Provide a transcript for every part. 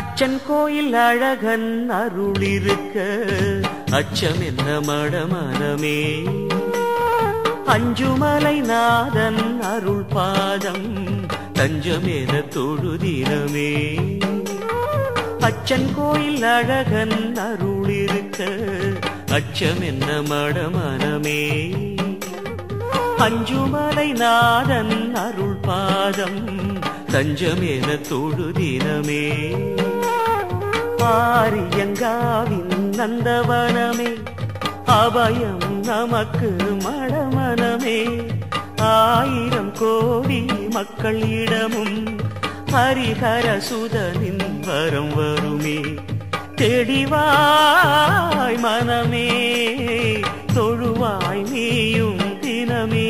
அச்சன் கோயில் அழகன் அருளிருக்க அச்சம் என்ன மடமனமே அஞ்சுமலை நாதன் அருள் பாதம் தஞ்சமேன தொழுதினமே அச்சன் கோயில் அழகன் அருளிருக்க அச்சம் என்ன மடமனமே அஞ்சுமலை நாதன் அருள் பாதம் தஞ்சமேன தொழுதினமே ஆரியங்காவின் நந்தவனமே அபயம் நமக்கு மடமனமே ஆயிரம் கோடி மக்களிடமும் ஹரிஹர சுதனின் வரம் வருமே தெளிவாய் மனமே தொழுவாய் நீயும் தினமே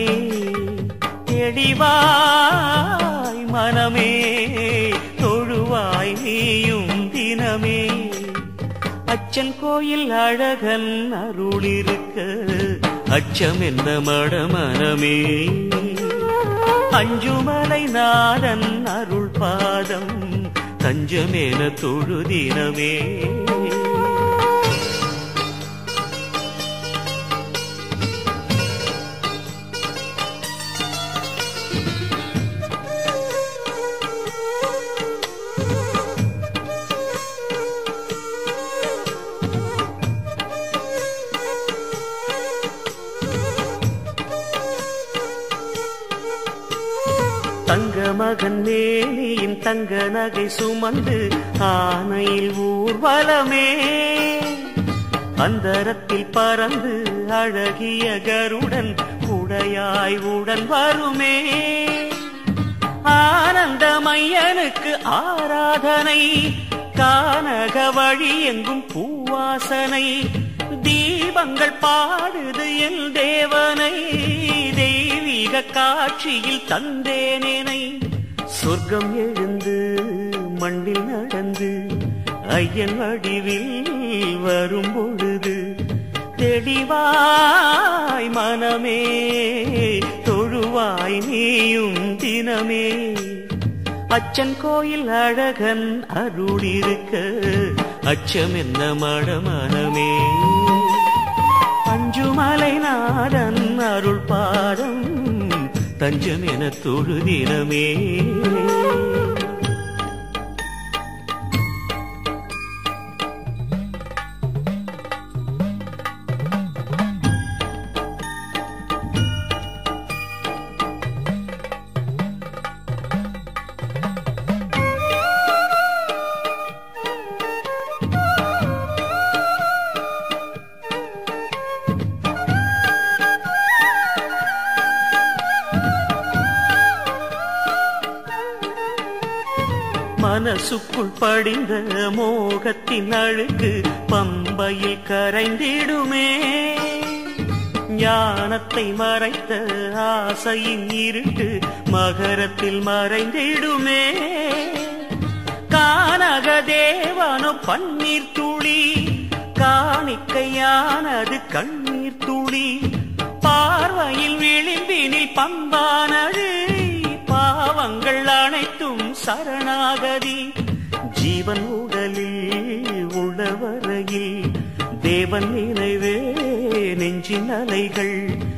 தெளிவாய் மனமே தொழுவாய் நீயும் தினமே அச்சன் கோயில் அழகன் அருளிருக்க அச்சம் என்ன மடமனமே அஞ்சுமலை நாதன் அருள் பாதம் தஞ்சமேன தொழுதினமே தங்க மகன் மேனியின் தங்க நகை சுமந்து ஆனையில் ஊர்வலமே அந்தரத்தில் பறந்து அழகிய கருடன் உடையாய் உடன் வருமே ஆனந்தமையனுக்கு ஆராதனை கானக வழி எங்கும் பூவாசனை தீபங்கள் பாடுது என் தேவனை தெய்வீக காட்சியில் தந்தேனேனை சொர்க்கம் எழுந்து மண்ணில் நடந்து ஐயன் வடிவில் வரும் பொழுது தெளிவாய் மனமே தொழுவாய் நீயும் தினமே அச்சன் கோயில் அழகன் அருளிருக்க அச்சம் என்ன மடமனமே அஞ்சுமலை நாதன் அருள் பாதம் தஞ்சம் என தொழுதினமே மனசுக்குள் படிந்த மோகத்தின் அழுக்கு பம்பையில் கரைந்திடுமே ஞானத்தை மறைத்த ஆசையின் இருட்டு மகரத்தில் மறைந்திடுமே கானக தேவனோ பன்னீர் துளி காணிக்கையானது கண்ணீர் துளி பார்வையில் விளிம்பினில் பம்பானது பாவங்கள் அனைத்தும் சரணாகதி ஜீவன் உடலில் உள்ளவரையில் தேவன் நினைவே நெஞ்சின் அலைகள்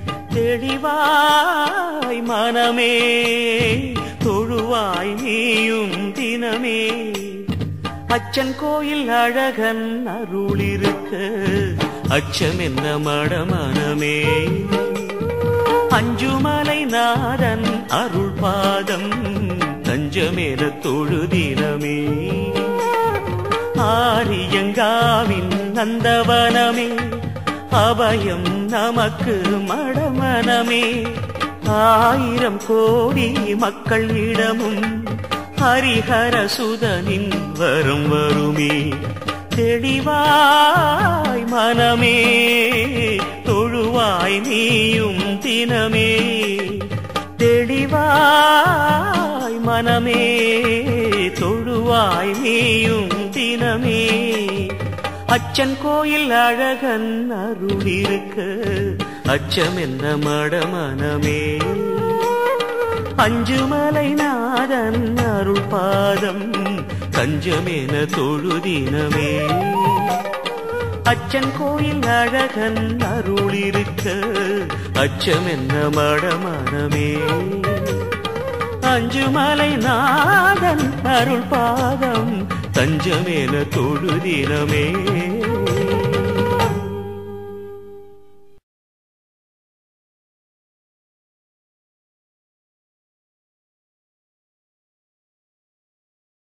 தெளிவாய் மனமே தொழுவாய் நீயும் தினமே அச்சன் கோயில் அழகன் அருளிருக்க அச்சம் என்ன மடமனமே அஞ்சுமலை நாதன் அருள் பாதம் தஞ்சமேன தொழுதினமே ஆரியங்காவின் நந்தவனமே அபயம் நமக்கு மடமனமே ஆயிரம் கோடி மக்களிடமும் ஹரிஹர சுதனின் வரும் வருமே தெளிவாய் மனமே தொழுவாய் நீயும் தினமே தெளிவாய் மனமே தொழுவாய் நீயும் தினமே அச்சன் கோயில் அழகன் அருளிருக்க அச்சம் என்ன மடமனமே அஞ்சுமலை நாதன் அருள் பாதம் தஞ்சமென தொழுதினமே அச்சன் கோயில் அழகன் அருளிருக்க அச்சம் என்ன மடமனமே அஞ்சுமலை நாதன் அருள் பாதம் தஞ்சமென தொழுதினமே